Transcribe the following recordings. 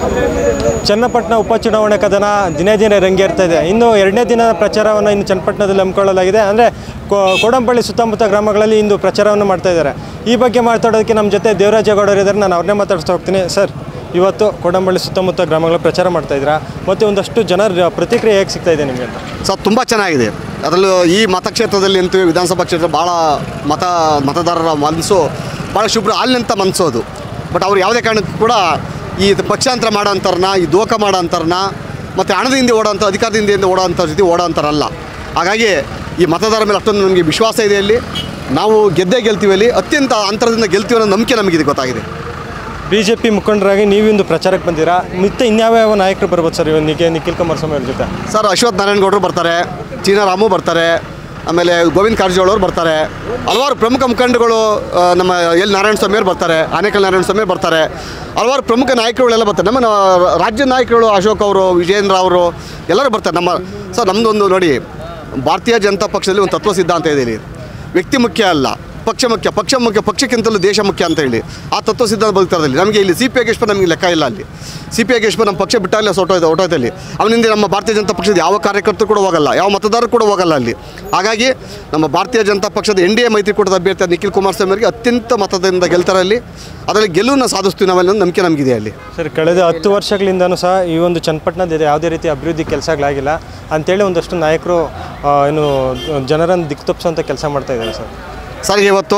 ಚನ್ನಪಟ್ಟಣ ಉಪಚುನಾವಣೆ ಕದನ ದಿನೇ ದಿನೇ ರಂಗೇರ್ತಾ ಇದೆ ಇನ್ನು ಎರಡನೇ ದಿನದ ಪ್ರಚಾರವನ್ನು ಇನ್ನು ಚನ್ನಪಟ್ಟಣದಲ್ಲಿ ಹಮ್ಮಿಕೊಳ್ಳಲಾಗಿದೆ ಅಂದರೆ ಕೋಡಂಬಳ್ಳಿ ಸುತ್ತಮುತ್ತ ಗ್ರಾಮಗಳಲ್ಲಿ ಇಂದು ಪ್ರಚಾರವನ್ನು ಮಾಡ್ತಾ ಇದ್ದಾರೆ ಈ ಬಗ್ಗೆ ಮಾತಾಡೋದಕ್ಕೆ ನಮ್ಮ ಜೊತೆ ದೇವರಾಜೇಗೌಡರು ಇದ್ದಾರೆ ನಾನು ಅವ್ರನ್ನೇ ಮಾತಾಡಿಸ್ತಾ ಹೋಗ್ತೀನಿ ಸರ್ ಇವತ್ತು ಕೋಡಂಬಳ್ಳಿ ಸುತ್ತಮುತ್ತ ಗ್ರಾಮಗಳ ಪ್ರಚಾರ ಮಾಡ್ತಾ ಇದ್ದೀರಾ ಮತ್ತು ಒಂದಷ್ಟು ಜನರ ಪ್ರತಿಕ್ರಿಯೆ ಹೇಗೆ ಸಿಗ್ತಾ ಇದೆ ನಿಮಗೆ ಅಂತ ಸರ್ ತುಂಬ ಚೆನ್ನಾಗಿದೆ ಅದರಲ್ಲೂ ಈ ಮತಕ್ಷೇತ್ರದಲ್ಲಿ ಅಂತೂ ವಿಧಾನಸಭಾ ಕ್ಷೇತ್ರ ಭಾಳ ಮತ ಮತದಾರರ ಮನಸ್ಸು ಭಾಳ ಶುಭ್ರ ಅಲ್ಲಿಂತ ಮನಸ್ಸು ಅದು ಬಟ್ ಅವ್ರು ಯಾವುದೇ ಕಾರಣಕ್ಕೂ ಕೂಡ ಈ ಪಕ್ಷಾಂತರ ಮಾಡೋ ಅಂಥವ್ರನ್ನ ಈ ದೋಖ ಮಾಡೋ ಅಂಥವ್ರನ್ನ ಮತ್ತು ಹಣದಿಂದ ಓಡೋಂಥ ಅಧಿಕಾರದಿಂದ ಹಿಂದೆ ಓಡೋ ಅಂಥವ್ರ ಜೊತೆ ಓಡೋ ಅಂಥವ್ರಲ್ಲ ಹಾಗಾಗಿ ಈ ಮತದಾರರ ಮೇಲೆ ಅಷ್ಟೊಂದು ನಮಗೆ ವಿಶ್ವಾಸ ಇದೆ ಅಲ್ಲಿ ನಾವು ಗೆದ್ದೇ ಗೆಲ್ತೀವಿ ಅಲ್ಲಿ ಅತ್ಯಂತ ಅಂತರದಿಂದ ಗೆಲ್ತೀವಿ ಅನ್ನೋ ನಂಬಿಕೆ ನಮಗಿದೆ ಗೊತ್ತಾಗಿದೆ ಬಿ ಜೆ ಪಿ ಮುಖಂಡರಾಗಿ ನೀವಿಂದು ಪ್ರಚಾರಕ್ಕೆ ಬಂದಿರಾ ಮತ್ತೆ ಇನ್ಯಾವ್ಯಾವ ನಾಯಕರು ಬರ್ಬೋದು ಸರ್ ಇವಾಗ ನಿಖಿಲ್ ನಿಖಿಲ್ ಕುಮಾರಸ್ವಾಮಿ ಅವ್ರ ಜೊತೆ ಸರ್ ಅಶ್ವಥ್ ನಾರಾಯಣಗೌಡರು ಬರ್ತಾರೆ ಚೀನಾರಾಮು ಬರ್ತಾರೆ ಆಮೇಲೆ ಗೋವಿಂದ ಕಾರಜೋಳ ಅವರು ಬರ್ತಾರೆ ಹಲವಾರು ಪ್ರಮುಖ ಮುಖಂಡಗಳು ಆ, ನಮ್ಮ ಎಲ್ ನಾರಾಯಣ ಸ್ವಾಮಿಯವರು ಬರ್ತಾರೆ ಆನೇಕಲ್ ನಾರಾಯಣ ಸ್ವಾಮಿ ಬರ್ತಾರೆ ಹಲವಾರು ಪ್ರಮುಖ ನಾಯಕರುಗಳೆಲ್ಲ ಬರ್ತಾರೆ ನಮ್ಮ ನಾ- ರಾಜ್ಯ ನಾಯಕರುಗಳು ಅಶೋಕ್ ಅವರು ವಿಜೇಂದ್ರ ಅವರು ಎಲ್ಲರೂ ಬರ್ತಾರೆ ನಮ್ಮ ಸರ್ ನಮ್ಮದೊಂದು ನೋಡಿ ಭಾರತೀಯ ಜನತಾ ಪಕ್ಷದಲ್ಲಿ ಒಂದು ತತ್ವ ಸಿದ್ಧಾಂತ ಇದೆ ಇಲ್ಲಿ ವ್ಯಕ್ತಿ ಮುಖ್ಯ ಅಲ್ಲ ಪಕ್ಷ ಮುಖ್ಯ ಪಕ್ಷ ಮುಖ್ಯ ಪಕ್ಷಕ್ಕಿಂತಲೂ ದೇಶ ಮುಖ್ಯ ಅಂತ ಹೇಳಿ ಆ ತತ್ವ ಸಿದ್ಧಾಂತ ಬದುಕ್ತಾರಲ್ಲಿ ನಮಗೆ ಇಲ್ಲಿ ಸಿ ಪಿ ಯೋಗೇಶ್ವರ್ ನಮಗೆ ಲೆಕ್ಕ ಇಲ್ಲ ಅಲ್ಲಿ ಸಿ ಪಿ ಯೋಗೇಶ್ವರ್ ನಮ್ಮ ಪಕ್ಷ ಬಿಟ್ಟಾಗಲೇ ಹೊಟ್ಟೋಯ್ತು ಹೊಟ್ಟೋಯ್ತಲ್ಲಿ ಅವನಿಂದ ನಮ್ಮ ಭಾರತೀಯ ಜನತಾ ಪಕ್ಷದ ಯಾವ ಕಾರ್ಯಕರ್ತರು ಕೂಡ ಹೋಗಲ್ಲ ಯಾವ ಮತದಾರರು ಕೂಡ ಹೋಗಲ್ಲ ಅಲ್ಲಿ ಹಾಗಾಗಿ ನಮ್ಮ ಭಾರತೀಯ ಜನತಾ ಪಕ್ಷದ ಎನ್ ಡಿ ಎ ಮೈತ್ರಿಕೂಟದ ಅಭ್ಯರ್ಥಿ ನಿಖಿಲ್ ಕುಮಾರಸ್ವಾಮಿ ಅವರಿಗೆ ಅತ್ಯಂತ ಮತದಿಂದ ಗೆಲ್ತಾರೆ ಅಲ್ಲಿ ಅದರಲ್ಲಿ ಗೆಲುವನ್ನು ಸಾಧಿಸ್ತೀವಿ ನಾವೆಲ್ಲ ನಂಬಿಕೆ ನಮಗಿದೆ ಅಲ್ಲಿ ಸರ್ ಕಳೆದ ಹತ್ತು ವರ್ಷಗಳಿಂದನೂ ಸಹ ಈ ಒಂದು ಚನ್ನಪಟ್ಟಣದ ಯಾವುದೇ ರೀತಿ ಅಭಿವೃದ್ಧಿ ಕೆಲಸಗಳಾಗಿಲ್ಲ ಅಂತೇಳಿ ಒಂದಷ್ಟು ನಾಯಕರು ಆ, ಏನು ಜನರನ್ನು ದಿಕ್ಕು ತಪ್ಪಿಸುವಂಥ ಕೆಲಸ ಮಾಡ್ತಾ ಇದ್ದಾರೆ ಸರ್ ಸರ್ ಇವತ್ತು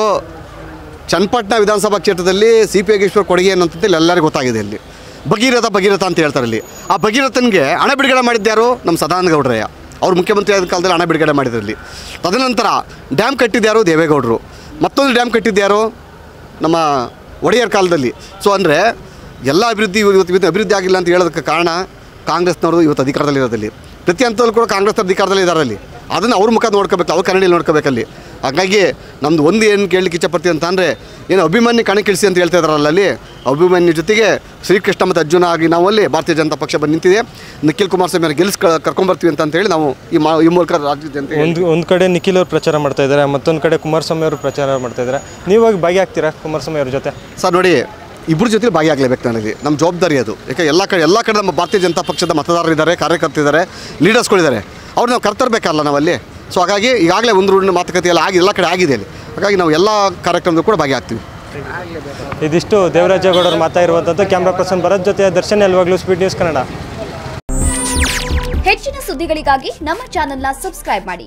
ಚನ್ನಪಟ್ಟಣ ವಿಧಾನಸಭಾ ಕ್ಷೇತ್ರದಲ್ಲಿ ಸಿ ಪಿ ಯೋಗೇಶ್ವರ್ ಕೊಡುಗೆ ಏನಂತಂತೇಳಿ ಎಲ್ಲರಿಗೂ ಗೊತ್ತಾಗಿದೆ ಇಲ್ಲಿ ಭಗೀರಥ ಭಗೀರಥ ಅಂತ ಹೇಳ್ತಾರೆ ಇಲ್ಲಿ ಆ ಭಗೀರಥನಿಗೆ ಹಣ ಬಿಡುಗಡೆ ಮಾಡಿದ್ಯಾರು ನಮ್ಮ ಸದಾನಂದ ಗೌಡ್ರಯ್ಯ ಅವ್ರು ಮುಖ್ಯಮಂತ್ರಿ ಆದ ಕಾಲದಲ್ಲಿ ಹಣ ಬಿಡುಗಡೆ ಮಾಡಿದ್ರಲ್ಲಿ ತದನಂತರ ಡ್ಯಾಮ್ ಕಟ್ಟಿದ್ಯಾರು ದೇವೇಗೌಡರು ಮತ್ತೊಂದು ಡ್ಯಾಮ್ ಕಟ್ಟಿದ್ಯಾರು ನಮ್ಮ ಒಡೆಯರ್ ಕಾಲದಲ್ಲಿ ಸೊ ಅಂದರೆ ಎಲ್ಲ ಅಭಿವೃದ್ಧಿ ಇವತ್ತು ಇವತ್ತು ಅಭಿವೃದ್ಧಿ ಆಗಿಲ್ಲ ಅಂತ ಹೇಳೋದಕ್ಕೆ ಕಾರಣ ಕಾಂಗ್ರೆಸ್ನವರು ಇವತ್ತು ಅಧಿಕಾರದಲ್ಲಿ ಇರೋದಲ್ಲಿ ಪ್ರತಿ ಹಂತದಲ್ಲೂ ಕೂಡ ಕಾಂಗ್ರೆಸ್ ಅಧಿಕಾರದಲ್ಲಿ ಇದ್ದಾರೆ ಅಲ್ಲಿ ಅದನ್ನು ಅವ್ರ ಮುಖ ನೋಡ್ಕೋಬೇಕು ಅವ್ರ ಕನ್ನಡಿಯಲ್ಲಿ ನೋಡ್ಕೋಬೇಕಲ್ಲಿ ಹಾಗಾಗಿ ನಮ್ದು ಒಂದು ಏನು ಕೇಳಲಿಕ್ಕೆ ಇಚ್ಛಪಡ್ತೀವಿ ಅಂತ ಅಂದರೆ ಏನು ಅಭಿಮನ್ಯು ಕಣಕ್ಕಿಳಿಸಿ ಅಂತ ಹೇಳ್ತಾ ಇದ್ದಾರಲ್ಲ ಅಲ್ಲಿ ಅಭಿಮನ್ಯು ಜೊತೆಗೆ ಶ್ರೀಕೃಷ್ಣ ಮತ್ತು ಅರ್ಜುನ ಆಗಿ ನಾವು ಅಲ್ಲಿ ಭಾರತೀಯ ಜನತಾ ಪಕ್ಷ ಬಂದು ನಿಂತಿದೆ ನಿಖಿಲ್ ಕುಮಾರಸ್ವಾಮಿ ಅವ್ರಿಗೆ ಗೆಲ್ಸ್ ಕರ್ಕೊಂಬರ್ತೀವಿ ಅಂತ ಹೇಳಿ ನಾವು ಈ ಮಾ ಈ ಮೂಲಕ ರಾಜ್ಯದ ಜನತೆ ಒಂದು ಒಂದು ಕಡೆ ನಿಖಿಲ್ ಅವರು ಪ್ರಚಾರ ಮಾಡ್ತಾ ಇದ್ದಾರೆ ಮತ್ತೊಂದು ಕಡೆ ಕುಮಾರಸ್ವಾಮಿ ಅವರು ಪ್ರಚಾರ ಮಾಡ್ತಾ ಇದ್ದಾರೆ ನೀವಾಗಿ ಭಾಗಿಯಾಗ್ತೀರಾ ಕುಮಾರಸ್ವಾಮಿ ಅವ್ರ ಜೊತೆ ಸರ್ ನೋಡಿ ಇಬ್ಬರ ಜೊತೆ ಭಾಗಿಯಾಗಲೇಬೇಕು ನನಗೆ ನಮ್ಮ ಜವಾಬ್ದಾರಿ ಅದು ಯಾಕೆ ಎಲ್ಲ ಕಡೆ ಎಲ್ಲ ಕಡೆ ನಮ್ಮ ಭಾರತೀಯ ಜನತಾ ಪಕ್ಷದ ಮತದಾರರಿದ್ದಾರೆ ಕಾರ್ಯಕರ್ತರಿದ್ದಾರೆ ಲೀಡರ್ಸ್ಗಳಿದ್ದಾರೆ ಅವ್ರು ನಾವು ಕರ್ತರಬೇಕಲ್ಲ ನಾವಲ್ಲಿ ಸೊ ಹಾಗಾಗಿ ಈಗಾಗಲೇ ಒಂದು ರೂಢಿನ ಮಾತುಕತೆ ಎಲ್ಲ ಆಗಿ ಎಲ್ಲ ಕಡೆ ಆಗಿದೆ ಅಲ್ಲಿ ಹಾಗಾಗಿ ನಾವು ಎಲ್ಲ ಕಾರ್ಯಕ್ರಮದಲ್ಲೂ ಕೂಡ ಭಾಗಿಯಾಗ್ತೀವಿ ಇದಿಷ್ಟು ದೇವರಾಜೇಗೌಡರು ಮಾತಾಡಿರುವಂಥದ್ದು ಕ್ಯಾಮ್ರಾ ಪರ್ಸನ್ ಭರತ್ ಜೊತೆ ದರ್ಶನ್ ಎಲ್ವಾಗ್ಲೂ ಸ್ಪೀಡ್ ನ್ಯೂಸ್ ಕನ್ನಡ ಹೆಚ್ಚಿನ ಸುದ್ದಿಗಳಿಗಾಗಿ ನಮ್ಮ ಚಾನೆಲ್ನ ಸಬ್ಸ್ಕ್ರೈಬ್ ಮಾಡಿ